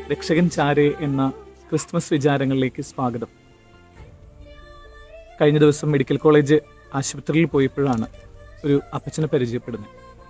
രക്ഷകൻ ചാരെ എന്ന ക്രിസ്മസ് വിചാരങ്ങളിലേക്ക് സ്വാഗതം കഴിഞ്ഞ ദിവസം മെഡിക്കൽ കോളേജ് ആശുപത്രിയിൽ പോയപ്പോഴാണ് ഒരു അപ്പച്ചനെ പരിചയപ്പെടുന്നത്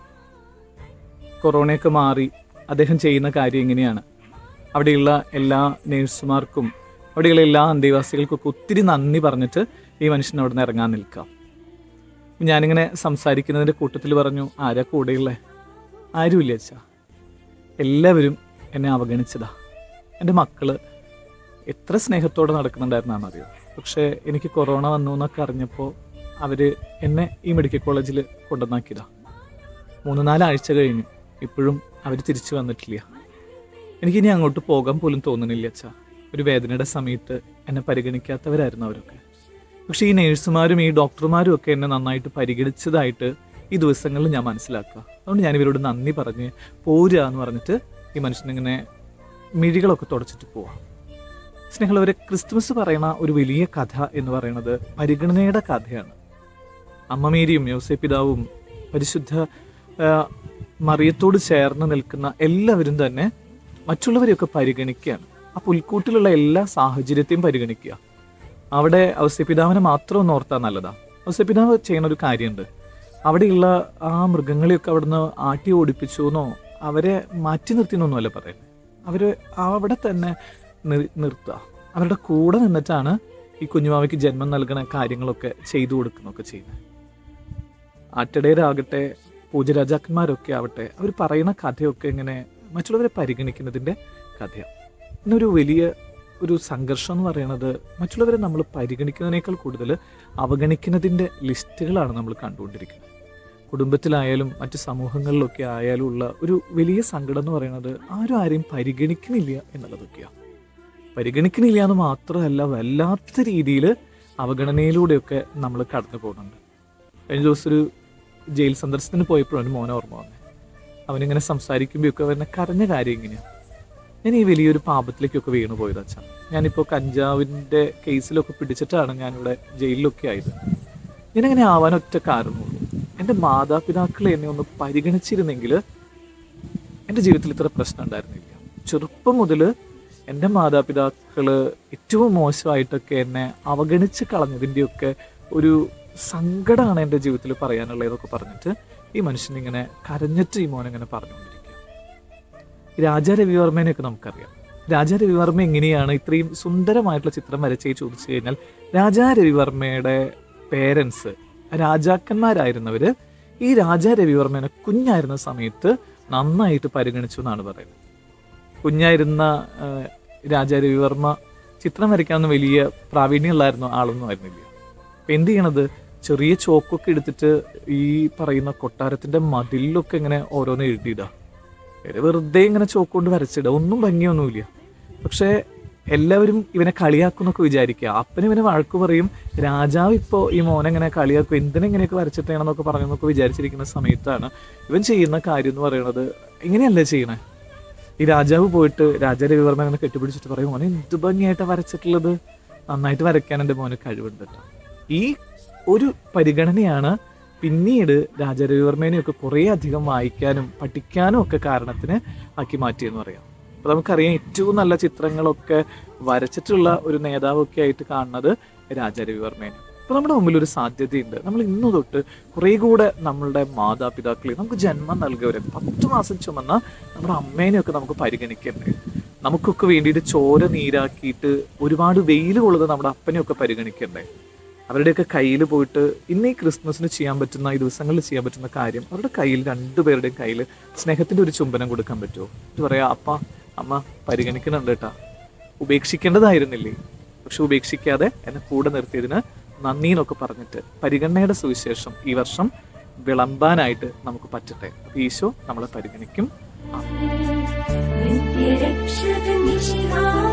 കൊറോണയൊക്കെ മാറി അദ്ദേഹം ചെയ്യുന്ന കാര്യം എങ്ങനെയാണ് അവിടെയുള്ള എല്ലാ നേഴ്സുമാർക്കും അവിടെയുള്ള എല്ലാ അന്തേവാസികൾക്കൊക്കെ ഒത്തിരി നന്ദി പറഞ്ഞിട്ട് ഈ മനുഷ്യൻ അവിടെ നിന്ന് ഇറങ്ങാൻ നിൽക്കാം ഞാനിങ്ങനെ സംസാരിക്കുന്നതിൻ്റെ കൂട്ടത്തിൽ പറഞ്ഞു ആരാ കൂടെയുള്ളേ ആരുമില്ല അച്ഛാ എല്ലാവരും എന്നെ അവഗണിച്ചതാ എൻ്റെ മക്കള് എത്ര സ്നേഹത്തോടെ നടക്കുന്നുണ്ടായിരുന്നാണെന്ന് അറിയോ പക്ഷേ എനിക്ക് കൊറോണ വന്നു എന്നൊക്കെ അറിഞ്ഞപ്പോൾ അവർ എന്നെ ഈ മെഡിക്കൽ കോളേജിൽ കൊണ്ടുവന്നാക്കിയതാ മൂന്ന് നാലാഴ്ച കഴിഞ്ഞു ഇപ്പോഴും അവർ തിരിച്ചു വന്നിട്ടില്ല എനിക്കിനി അങ്ങോട്ട് പോകാൻ പോലും തോന്നുന്നില്ല അച്ഛാ ഒരു വേദനയുടെ സമയത്ത് എന്നെ പരിഗണിക്കാത്തവരായിരുന്നു അവരൊക്കെ പക്ഷേ ഈ നേഴ്സുമാരും ഈ ഡോക്ടർമാരും ഒക്കെ എന്നെ നന്നായിട്ട് പരിഗണിച്ചതായിട്ട് ഈ ദിവസങ്ങളിൽ ഞാൻ മനസ്സിലാക്കുക അതുകൊണ്ട് ഞാൻ ഇവരോട് നന്ദി പറഞ്ഞ് പോരുക എന്ന് പറഞ്ഞിട്ട് ഈ മനുഷ്യനിങ്ങനെ മിഴികളൊക്കെ തുടച്ചിട്ട് പോവാം സ്നേഹമുള്ളവരെ ക്രിസ്തുമസ് പറയുന്ന ഒരു വലിയ കഥ എന്ന് പറയുന്നത് പരിഗണനയുടെ കഥയാണ് അമ്മമേരിയും യോസേ പിതാവും പരിശുദ്ധ ആ, മറിയത്തോട് ചേർന്ന് നിൽക്കുന്ന എല്ലാവരും തന്നെ മറ്റുള്ളവരെയൊക്കെ പരിഗണിക്കുകയാണ് ആ പുൽക്കൂട്ടിലുള്ള എല്ലാ സാഹചര്യത്തെയും പരിഗണിക്കുക അവിടെ ഔസ്യപിതാവിനെ മാത്രം ഒന്ന് ഓർത്താൽ നല്ലതാ ഔസ്യപിതാവ് ചെയ്യുന്ന ഒരു കാര്യമുണ്ട് അവിടെയുള്ള ആ മൃഗങ്ങളെയൊക്കെ അവിടുന്ന് ആട്ടി ഓടിപ്പിച്ചു എന്നോ അവരെ മാറ്റി നിർത്തിയെന്നൊന്നുമല്ല പറയുന്നത് അവര് അവിടെ തന്നെ നിർ- നിർത്തുക അവരുടെ കൂടെ നിന്നിട്ടാണ് ഈ കുഞ്ഞുമാവയ്ക്ക് ജന്മം നൽകുന്ന കാര്യങ്ങളൊക്കെ ചെയ്തു കൊടുക്കുന്നൊക്കെ ചെയ്യുന്നത് ആട്ടിടയരാകട്ടെ പൂജരാജാക്കന്മാരൊക്കെ ആവട്ടെ അവർ പറയുന്ന കഥയൊക്കെ ഇങ്ങനെ മറ്റുള്ളവരെ പരിഗണിക്കുന്നതിൻ്റെ കഥയാണ് ഇന്നൊരു വലിയ ഒരു സംഘർഷം എന്ന് പറയുന്നത് മറ്റുള്ളവരെ നമ്മൾ പരിഗണിക്കുന്നതിനേക്കാൾ കൂടുതൽ അവഗണിക്കുന്നതിൻ്റെ ലിസ്റ്റുകളാണ് നമ്മൾ കണ്ടുകൊണ്ടിരിക്കുന്നത് കുടുംബത്തിലായാലും മറ്റ് സമൂഹങ്ങളിലൊക്കെ ആയാലും ഉള്ള ഒരു വലിയ സങ്കടം എന്ന് പറയുന്നത് ആരും ആരെയും പരിഗണിക്കുന്നില്ല എന്നുള്ളതൊക്കെയാണ് പരിഗണിക്കുന്നില്ല എന്ന് മാത്രമല്ല വല്ലാത്ത രീതിയിൽ അവഗണനയിലൂടെയൊക്കെ നമ്മൾ കടന്നു പോകുന്നുണ്ട് കഴിഞ്ഞ ദിവസം ഒരു ജയിൽ സന്ദർശനത്തിന് പോയപ്പോഴാണ് മോനെ ഓർമ്മ വന്നത് അവനിങ്ങനെ സംസാരിക്കുമ്പോഴൊക്കെ അവനെ കരഞ്ഞ കാര്യം ഇങ്ങനെയാണ് ഞാൻ ഈ വലിയൊരു പാപത്തിലേക്കൊക്കെ വീണു പോയത് അച്ഛാ ഞാനിപ്പോൾ കഞ്ചാവിൻ്റെ കേസിലൊക്കെ പിടിച്ചിട്ടാണ് ഞാനിവിടെ ജയിലിലൊക്കെ ആയത് ഞാനങ്ങനെ ആവാൻ ഒറ്റ കാരണമുള്ളൂ എൻ്റെ മാതാപിതാക്കൾ എന്നെ ഒന്ന് പരിഗണിച്ചിരുന്നെങ്കിൽ എൻ്റെ ജീവിതത്തിൽ ഇത്ര പ്രശ്നം ഉണ്ടായിരുന്നില്ല ചെറുപ്പം മുതൽ എൻ്റെ മാതാപിതാക്കൾ ഏറ്റവും മോശമായിട്ടൊക്കെ എന്നെ അവഗണിച്ച് കളഞ്ഞതിൻ്റെയൊക്കെ ഒരു സങ്കടമാണ് എൻ്റെ ജീവിതത്തിൽ പറയാനുള്ളതെന്നൊക്കെ പറഞ്ഞിട്ട് ഈ മനുഷ്യൻ ഇങ്ങനെ കരഞ്ഞിട്ട് ഈ മോൻ ഇങ്ങനെ പറഞ്ഞുകൊണ്ടിരിക്കുക രാജാ രവിവർമ്മേനെയൊക്കെ നമുക്കറിയാം രാജാ രവിവർമ്മ എങ്ങനെയാണ് ഇത്രയും സുന്ദരമായിട്ടുള്ള ചിത്രം വരച്ചേ ചോദിച്ചു കഴിഞ്ഞാൽ രാജാ രവിവർമ്മയുടെ പേരൻസ് രാജാക്കന്മാരായിരുന്നവര് ഈ രാജാ രവിവർമ്മനെ കുഞ്ഞായിരുന്ന സമയത്ത് നന്നായിട്ട് പരിഗണിച്ചു എന്നാണ് പറയുന്നത് കുഞ്ഞായിരുന്ന ആ, രാജാ രവിവർമ്മ ചിത്രം വരയ്ക്കാവുന്ന വലിയ പ്രാവീണ്യമുള്ളായിരുന്ന ആളൊന്നും ആയിരുന്നില്ല അപ്പൊ എന്ത് ചെയ്യണത് ചെറിയ ചോക്കൊക്കെ എടുത്തിട്ട് ഈ പറയുന്ന കൊട്ടാരത്തിന്റെ മതിലിലൊക്കെ ഇങ്ങനെ ഓരോന്ന് എഴുതിയിടുക ഇവര് വെറുതെ ഇങ്ങനെ ചോക്കൊണ്ട് വരച്ചിടുക ഒന്നും ഭംഗിയൊന്നുമില്ല പക്ഷേ എല്ലാവരും ഇവനെ കളിയാക്കുന്നൊക്കെ വിചാരിക്കുക അപ്പന് ഇവനെ വഴക്ക് പറയും രാജാവ് ഇപ്പോൾ ഈ മോനെ ഇങ്ങനെ കളിയാക്കും എന്തിനെങ്ങനെയൊക്കെ വരച്ചിട്ടാണെന്നൊക്കെ പറഞ്ഞെന്നൊക്കെ വിചാരിച്ചിരിക്കുന്ന സമയത്താണ് ഇവൻ ചെയ്യുന്ന കാര്യം എന്ന് പറയുന്നത് ഇങ്ങനെയല്ലേ ചെയ്യണേ ഈ രാജാവ് പോയിട്ട് രാജാ രവിവർമ്മ അങ്ങനെ കെട്ടിപ്പിടിച്ചിട്ട് പറയും മോനെ എന്ത് ഭംഗിയായിട്ടാണ് വരച്ചിട്ടുള്ളത് നന്നായിട്ട് വരയ്ക്കാൻ എൻ്റെ മോന് കഴിവുണ്ട് കേട്ടോ ഈ ഒരു പരിഗണനയാണ് പിന്നീട് രാജാ രവിവർമ്മേനെയൊക്കെ കുറേ അധികം വായിക്കാനും പഠിക്കാനും ഒക്കെ കാരണത്തിന് ആക്കി മാറ്റിയെന്ന് പറയാം അപ്പൊ നമുക്കറിയാം ഏറ്റവും നല്ല ചിത്രങ്ങളൊക്കെ വരച്ചിട്ടുള്ള ഒരു നേതാവൊക്കെ ആയിട്ട് കാണുന്നത് രാജാ രവിവർമ്മേനെ അപ്പൊ നമ്മുടെ മുമ്പിൽ ഒരു സാധ്യതയുണ്ട് നമ്മൾ ഇന്നു തൊട്ട് കുറേ കൂടെ നമ്മളുടെ മാതാപിതാക്കളെ നമുക്ക് ജന്മം നൽകിയവരെ പത്ത് മാസം ചുമന്ന നമ്മുടെ അമ്മേനെയൊക്കെ നമുക്ക് പരിഗണിക്കണ്ടേ നമുക്കൊക്കെ വേണ്ടിയിട്ട് ചോര നീരാക്കിയിട്ട് ഒരുപാട് വെയിൽ കൊള്ളുന്ന നമ്മുടെ അപ്പനെയൊക്കെ പരിഗണിക്കണ്ടേ അവരുടെയൊക്കെ കയ്യിൽ പോയിട്ട് ഇന്ന് ഈ ക്രിസ്മസിന് ചെയ്യാൻ പറ്റുന്ന ഈ ദിവസങ്ങളിൽ ചെയ്യാൻ പറ്റുന്ന കാര്യം അവരുടെ കയ്യിൽ രണ്ടുപേരുടെയും കയ്യിൽ സ്നേഹത്തിന്റെ ഒരു ചുംബനം കൊടുക്കാൻ പറ്റുമോ ഇത് പറയാ അപ്പ അമ്മ പരിഗണിക്കുന്നുണ്ട് കേട്ടാ ഉപേക്ഷിക്കേണ്ടതായിരുന്നില്ലേ പക്ഷെ ഉപേക്ഷിക്കാതെ എന്നെ കൂടെ നിർത്തിയതിന് നന്ദി എന്നൊക്കെ പറഞ്ഞിട്ട് പരിഗണനയുടെ സുവിശേഷം ഈ വർഷം വിളമ്പാനായിട്ട് നമുക്ക് പറ്റട്ടെ അപ്പൊ ഈശോ നമ്മളെ പരിഗണിക്കും നിത്യരക്ഷകൻ മിശിഹാ